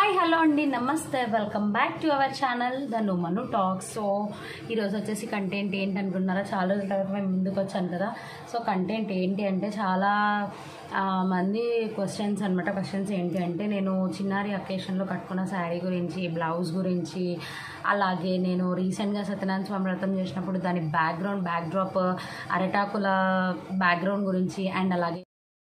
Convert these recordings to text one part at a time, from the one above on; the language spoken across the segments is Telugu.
హాయ్ హలో అండి నమస్తే welcome back to our channel the నుమను టాక్ సో ఈరోజు వచ్చేసి కంటెంట్ ఏంటి అనుకుంటున్నారా చాలా రోజుల తర్వాత మేము ముందుకు వచ్చాను కదా సో కంటెంట్ ఏంటి అంటే చాలా ఆ, మంది క్వశ్చన్స్ అనమాట క్వశ్చన్స్ ఏంటి అంటే నేను చిన్నారి అకేషన్లో కట్టుకున్న శారీ గురించి బ్లౌజ్ గురించి అలాగే నేను రీసెంట్గా సత్యనారాయణ స్వామి వ్రతం చేసినప్పుడు దాని బ్యాక్గ్రౌండ్ బ్యాక్డ్రాప్ అరటాకుల బ్యాక్గ్రౌండ్ గురించి అండ్ అలాగే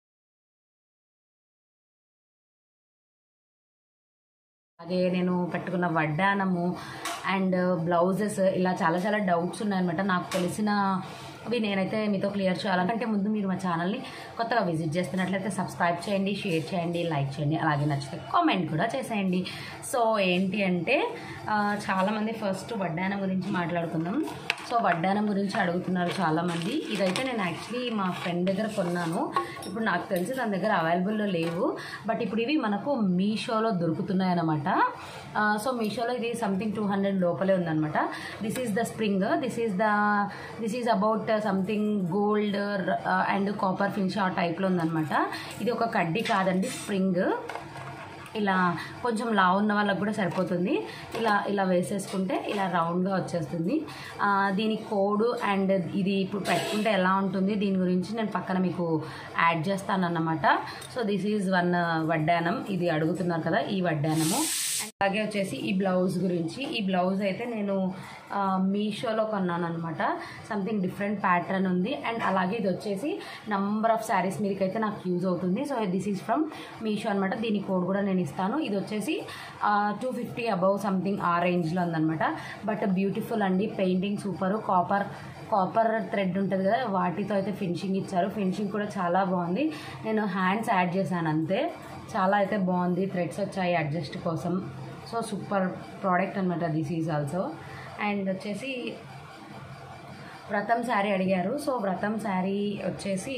అలాగే నేను పెట్టుకున్న వడ్డానము అండ్ బ్లౌజెస్ ఇలా చాలా చాలా డౌట్స్ ఉన్నాయన్నమాట నాకు తెలిసిన అవి నేనైతే మీతో క్లియర్ చేయాలంటే ముందు మీరు మా ఛానల్ని కొత్తగా విజిట్ చేస్తున్నట్లయితే సబ్స్క్రైబ్ చేయండి షేర్ చేయండి లైక్ చేయండి అలాగే నచ్చితే కామెంట్ కూడా చేసేయండి సో ఏంటి అంటే ఆ, చాలామంది ఫస్ట్ వడ్డానం గురించి మాట్లాడుకుందాం సో వడ్డానం గురించి అడుగుతున్నారు చాలామంది ఇదైతే నేను యాక్చువల్లీ మా ఫ్రెండ్ దగ్గర కొన్నాను ఇప్పుడు నాకు తెలిసి తన దగ్గర అవైలబుల్లో లేవు బట్ ఇప్పుడు ఇవి మనకు మీషోలో దొరుకుతున్నాయి అనమాట సో మీషోలో ఇది సంథింగ్ టూ హండ్రెడ్ లోపలే ఉందన్నమాట this is the spring this is the this is about something gold and copper finish ఆ టైప్లో ఉందన్నమాట ఇది ఒక కడ్డీ కాదండి స్ప్రింగ్ ఇలా కొంచెం లావు ఉన్న వాళ్ళకి కూడా సరిపోతుంది ఇలా ఇలా వేసేసుకుంటే ఇలా రౌండ్గా వచ్చేస్తుంది ఆ, దీని కోడ్ అండ్ ఇది ఇప్పుడు పెట్టుకుంటే ఎలా ఉంటుంది దీని గురించి నేను పక్కన మీకు యాడ్ చేస్తానన్నమాట సో దిస్ ఈజ్ వన్ వడ్డానం ఇది అడుగుతున్నారు కదా ఈ వడ్డానము అండ్ అలాగే వచ్చేసి ఈ బ్లౌజ్ గురించి ఈ బ్లౌజ్ అయితే నేను ఆ, మీషోలో కొన్నాను అనమాట సంథింగ్ డిఫరెంట్ ప్యాటర్న్ ఉంది అండ్ అలాగే ఇది వచ్చేసి నంబర్ ఆఫ్ శారీస్ మీదకైతే నాకు యూజ్ అవుతుంది so this is from Meesho అనమాట దీని కోడ్ కూడా నేను ఇస్తాను ఇది వచ్చేసి టూ ఫిఫ్టీ అబౌవ్ సంథింగ్ ఆ రేంజ్లో ఉందన్నమాట బట్ బ్యూటిఫుల్ అండి painting super copper copper thread ఉంటుంది కదా వాటితో అయితే ఫినిషింగ్ ఇచ్చారు ఫినిషింగ్ కూడా చాలా బాగుంది నేను హ్యాండ్స్ యాడ్ చేశాను అంతే చాలా అయితే బాగుంది థ్రెడ్స్ వచ్చాయి అడ్జస్ట్ కోసం సో సూపర్ ప్రోడక్ట్ అనమాట దిస్ ఈజ్ ఆల్సో అండ్ వచ్చేసి వ్రతం శారీ అడిగారు సో వ్రతం శారీ వచ్చేసి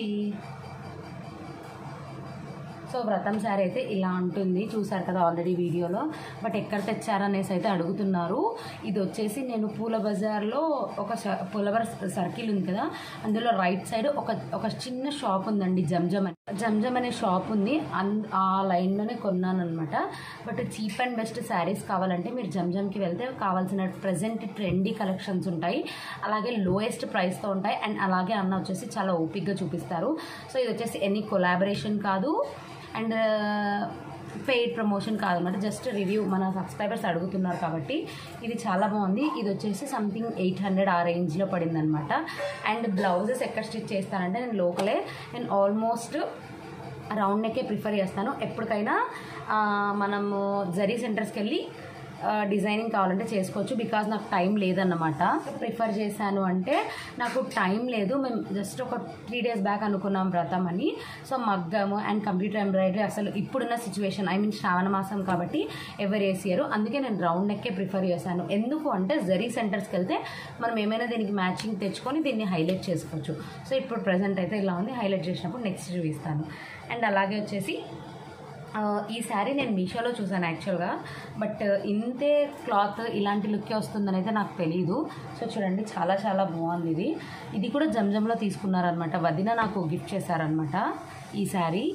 సో వ్రతం శారీ అయితే ఇలా ఉంటుంది చూసారు కదా ఆల్రెడీ వీడియోలో బట్ ఎక్కడ తెచ్చారనేసి అయితే అడుగుతున్నారు ఇది వచ్చేసి నేను పూల బజార్లో ఒక స- పూల బజార్ సర్కిల్ ఉంది కదా అందులో రైట్ సైడ్ ఒక ఒక చిన్న షాప్ ఉందండి జంజం అని జంజం అనే షాప్ ఉంది అన్ ఆ లైన్లోనే కొన్నాను అనమాట but cheap and best saris కావాలంటే మీరు జంజంకి వెళ్తే కావాల్సిన ప్రజెంట్ ట్రెండీ కలెక్షన్స్ ఉంటాయి అలాగే లోయెస్ట్ ప్రైస్తో ఉంటాయి అండ్ అలాగే అన్న వచ్చేసి చాలా ఓపిక్గా చూపిస్తారు సో ఇది వచ్చేసి ఎనీ కొలాబరేషన్ కాదు అండ్ పెయిడ్ ప్రమోషన్ కాదన్నమాట జస్ట్ రివ్యూ మన సబ్స్క్రైబర్స్ అడుగుతున్నారు కాబట్టి ఇది చాలా బాగుంది ఇది వచ్చేసి సంథింగ్ ఎయిట్ హండ్రెడ్ ఆ రేంజ్లో పడింది అనమాట అండ్ బ్లౌజెస్ ఎక్కడ స్టిచ్ చేస్తానంటే నేను లోకలే నేను ఆల్మోస్ట్ రౌండ్ నెక్కే ప్రిఫర్ చేస్తాను ఎప్పటికైనా ఆ, మనము జరీ సెంటర్స్కి వెళ్ళి ఆ, డిజైనింగ్ కావాలంటే చేసుకోవచ్చు బికాజ్ నాకు టైం లేదన్నమాట ప్రిఫర్ చేశాను అంటే నాకు టైం లేదు మేము జస్ట్ ఒక త్రీ డేస్ బ్యాక్ అనుకున్నాం వ్రతం అని సో మగ్గము అండ్ కంప్యూటర్ ఎంబ్రాయిడరీ అసలు ఇప్పుడున్న సిచ్యువేషన్ ఐ మీన్ శ్రావణ మాసం కాబట్టి ఎవరు వేసారు అందుకే నేను రౌండ్ నెక్కే ప్రిఫర్ చేశాను ఎందుకు అంటే జరీ సెంటర్స్కి వెళ్తే మనం ఏమైనా దీనికి మ్యాచింగ్ తెచ్చుకొని దీన్ని హైలైట్ చేసుకోవచ్చు సో ఇప్పుడు ప్రజెంట్ అయితే ఇలా ఉంది హైలైట్ చేసినప్పుడు నెక్స్ట్ చూపిస్తాను అండ్ అలాగే వచ్చేసి ఆ, ఈ శారీ నేను మీషోలో చూసాను యాక్చువల్గా బట్ ఇంతే క్లాత్ ఇలాంటి లుక్కే వస్తుందని అయితే నాకు తెలియదు సో చూడండి చాలా చాలా బాగుంది ఇది ఇది కూడా జంజంలో తీసుకున్నారనమాట వదిన నాకు గిఫ్ట్ చేశారనమాట ఈ శారీ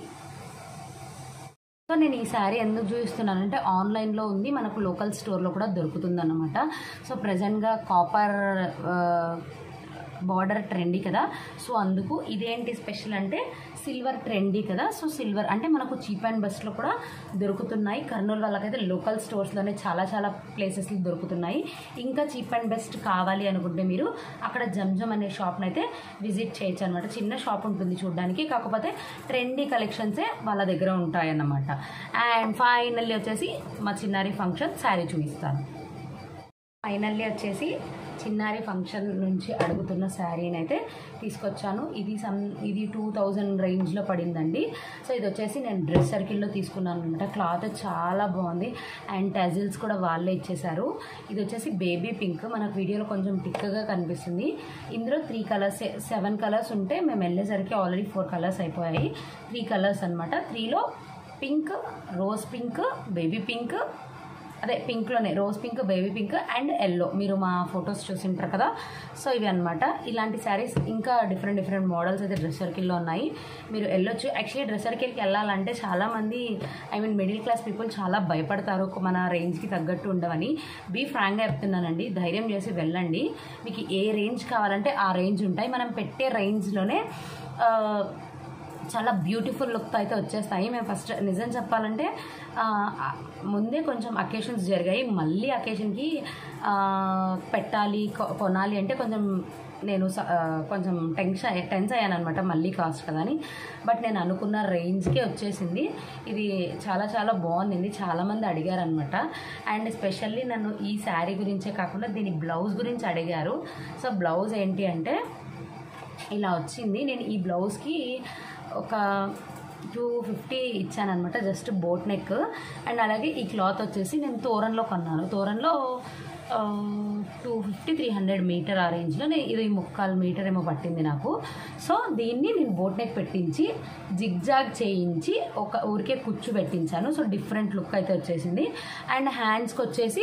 సో నేను ఈ శారీ ఎందుకు చూపిస్తున్నానంటే ఆన్లైన్లో ఉంది మనకు లోకల్ స్టోర్లో కూడా దొరుకుతుంది అనమాట సో ప్రజెంట్గా కాపర్ బార్డర్ ట్రెండీ కదా సో అందుకు ఇదేంటి స్పెషల్ అంటే సిల్వర్ ట్రెండీ కదా సో సిల్వర్ అంటే మనకు చీప్ అండ్ బెస్ట్లో కూడా దొరుకుతున్నాయి కర్నూలు వాళ్ళకైతే లోకల్ స్టోర్స్లోనే చాలా చాలా ప్లేసెస్లో దొరుకుతున్నాయి ఇంకా చీప్ అండ్ బెస్ట్ కావాలి అనుకుంటే మీరు అక్కడ జంజం అనే షాప్ని అయితే విజిట్ చేయొచ్చు అనమాట చిన్న షాప్ ఉంటుంది చూడడానికి కాకపోతే ట్రెండీ కలెక్షన్సే వాళ్ళ దగ్గర ఉంటాయి అన్నమాట అండ్ ఫైనల్లీ వచ్చేసి మా చిన్నారి ఫంక్షన్ శారీ చూపిస్తాను ఫైనల్లీ వచ్చేసి చిన్నారి ఫంక్షన్ నుంచి అడుగుతున్న శారీని అయితే తీసుకొచ్చాను ఇది సమ్ ఇది టూ థౌజండ్ రేంజ్లో పడిందండి సో ఇది వచ్చేసి నేను డ్రెస్ సర్కిల్లో తీసుకున్నాను అనమాట క్లాత్ చాలా బాగుంది అండ్ టజిల్స్ కూడా వాళ్ళే ఇచ్చేశారు ఇది వచ్చేసి బేబీ పింక్ మనకు వీడియోలో కొంచెం టిక్గా కనిపిస్తుంది ఇందులో త్రీ కలర్స్ సెవెన్ కలర్స్ ఉంటే మేము వెళ్ళేసరికి ఆల్రెడీ ఫోర్ కలర్స్ అయిపోయాయి త్రీ కలర్స్ అనమాట త్రీలో pink rose pink baby pink అదే పింక్లోనే rose pink baby pink and yellow మీరు మా ఫొటోస్ చూసింటారు కదా సో ఇవి అనమాట ఇలాంటి శారీస్ ఇంకా డిఫరెంట్ డిఫరెంట్ మోడల్స్ అయితే డ్రెస్ సర్కిల్లో ఉన్నాయి మీరు వెళ్ళొచ్చు యాక్చువల్లీ డ్రెస్ సర్కిల్కి వెళ్ళాలంటే చాలామంది I mean middle class people చాలా భయపడతారు మన రేంజ్కి తగ్గట్టు ఉండవని బీ ఫ్రాంక్గా చెప్తున్నానండి ధైర్యం చేసి వెళ్ళండి మీకు ఏ రేంజ్ కావాలంటే ఆ రేంజ్ ఉంటాయి మనం పెట్టే రేంజ్లోనే చాలా బ్యూటిఫుల్ లుక్తో అయితే వచ్చేస్తాయి మేము ఫస్ట్ నిజం చెప్పాలంటే ఆ, ముందే కొంచెం అకేషన్స్ జరిగాయి మళ్ళీ అకేషన్కి పెట్టాలి కొ- కొనాలి అంటే కొంచెం నేను స- ఆ, కొంచెం టెన్షన్ టెన్స్ అయ్యాను అనమాట మళ్ళీ కాస్ట్ కదా అని బట్ నేను అనుకున్న రేంజ్కే వచ్చేసింది ఇది చాలా చాలా బాగుంది చాలామంది అడిగారనమాట అండ్ స్పెషల్లీ నన్ను ఈ శారీ గురించే కాకుండా దీని బ్లౌజ్ గురించి అడిగారు సో బ్లౌజ్ ఏంటి అంటే ఇలా వచ్చింది నేను ఈ బ్లౌజ్కి ఒక టూ ఫిఫ్టీ ఇచ్చానమాట జస్ట్ బోట్ నెక్ అండ్ అలాగే ఈ క్లాత్ వచ్చేసి నేను తోరణలో కొన్నాను తోరణలో two fifty three hundred metre ఆ రేంజ్లో నేను ఇది ముక్కాలు మీటర్ ఏమో పట్టింది నాకు సో దీన్ని నేను బోట్ నెక్ పెట్టించి జిగ్జాగ్ చేయించి ఒక ఊరికే కుచ్చు పెట్టించాను సో డిఫరెంట్ లుక్ అయితే వచ్చేసింది అండ్ హ్యాండ్స్కి వచ్చేసి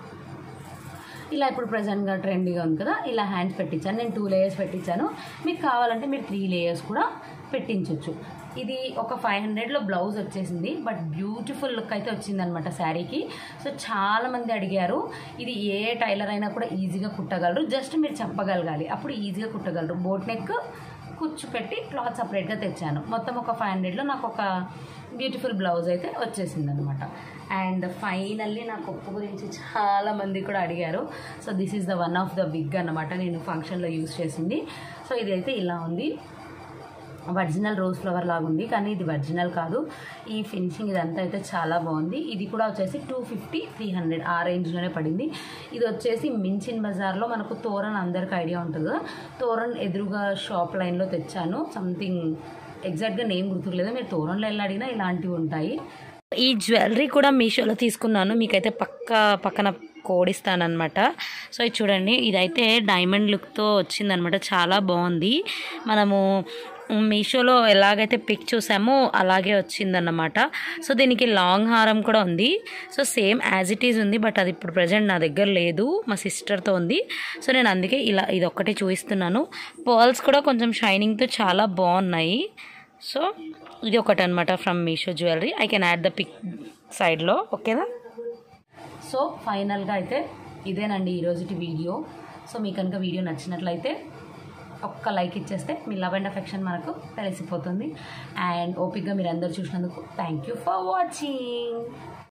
ఇలా ఇప్పుడు ప్రజెంట్గా ట్రెండీగా ఉంది కదా ఇలా హ్యాండ్స్ పెట్టించాను నేను టూ లేయర్స్ పెట్టించాను మీకు కావాలంటే మీరు త్రీ లేయర్స్ కూడా పెట్టించవచ్చు ఇది ఒక ఫైవ్ హండ్రెడ్లో బ్లౌజ్ వచ్చేసింది బట్ బ్యూటిఫుల్ లుక్ అయితే వచ్చిందనమాట శారీకి సో చాలామంది అడిగారు ఇది ఏ టైలర్ అయినా కూడా ఈజీగా కుట్టగలరు జస్ట్ మీరు చెప్పగలగాలి అప్పుడు ఈజీగా కుట్టగలరు బోట్ నెక్ కుచ్చు పెట్టి క్లాత్ సపరేట్గా తెచ్చాను మొత్తం ఒక ఫైవ్ హండ్రెడ్లో నాకు ఒక బ్యూటిఫుల్ బ్లౌజ్ అయితే వచ్చేసింది అనమాట అండ్ ఫైనల్లీ నా కొప్పు గురించి చాలా మంది కూడా అడిగారు so this is the one of the big అన్నమాట నేను ఫంక్షన్లో యూస్ చేసింది సో ఇదైతే ఇలా ఉంది ఒరిజినల్ రోజ్ ఫ్లవర్ లాగా ఉంది కానీ ఇది ఒరిజినల్ కాదు ఈ ఫినిషింగ్ ఇదంతా అయితే చాలా బాగుంది ఇది కూడా వచ్చేసి టూ ఫిఫ్టీ త్రీ హండ్రెడ్ ఆ రేంజ్లోనే పడింది ఇది వచ్చేసి మించిన్ బజార్లో మనకు తోరన్ అందరికి ఐడియా ఉంటుంది కదా తోరన్ ఎదురుగా షాప్ లైన్లో తెచ్చాను సంథింగ్ ఎగ్జాక్ట్గా నేమ్ గుర్తులేదు మీరు తోరణలో వెళ్ళి అడిగినా ఇలాంటివి ఉంటాయి ఈ జ్యువెలరీ కూడా మీషోలో తీసుకున్నాను మీకైతే పక్క పక్కన కోడ్ ఇస్తానమాట సో ఇది చూడండి ఇదైతే డైమండ్ లుక్తో వచ్చిందనమాట చాలా బాగుంది మనము మీషోలో ఎలాగైతే పిక్ చూసామో అలాగే వచ్చిందన్నమాట సో దీనికి లాంగ్ హారం కూడా ఉంది so same as it is ఉంది బట్ అది ఇప్పుడు ప్రజెంట్ నా దగ్గర లేదు మా సిస్టర్తో ఉంది సో నేను అందుకే ఇలా ఇది ఒక్కటే చూపిస్తున్నాను పర్ల్స్ కూడా కొంచెం షైనింగ్తో చాలా బాగున్నాయి సో ఇది ఒకటి అనమాట from Meesho jewellery I can add the pic సైడ్లో ఓకేనా సో ఫైనల్గా అయితే ఇదేనండి ఈరోజుటి వీడియో సో మీకు కనుక వీడియో నచ్చినట్లయితే ఒక్క లైక్ ఇచ్చేస్తే మీ లవ్ అండ్ అఫెక్షన్ మనకు తెలిసిపోతుంది అండ్ ఓపిక్గా మీరు అందరు చూసినందుకు థ్యాంక్ యూ ఫర్ వాచింగ్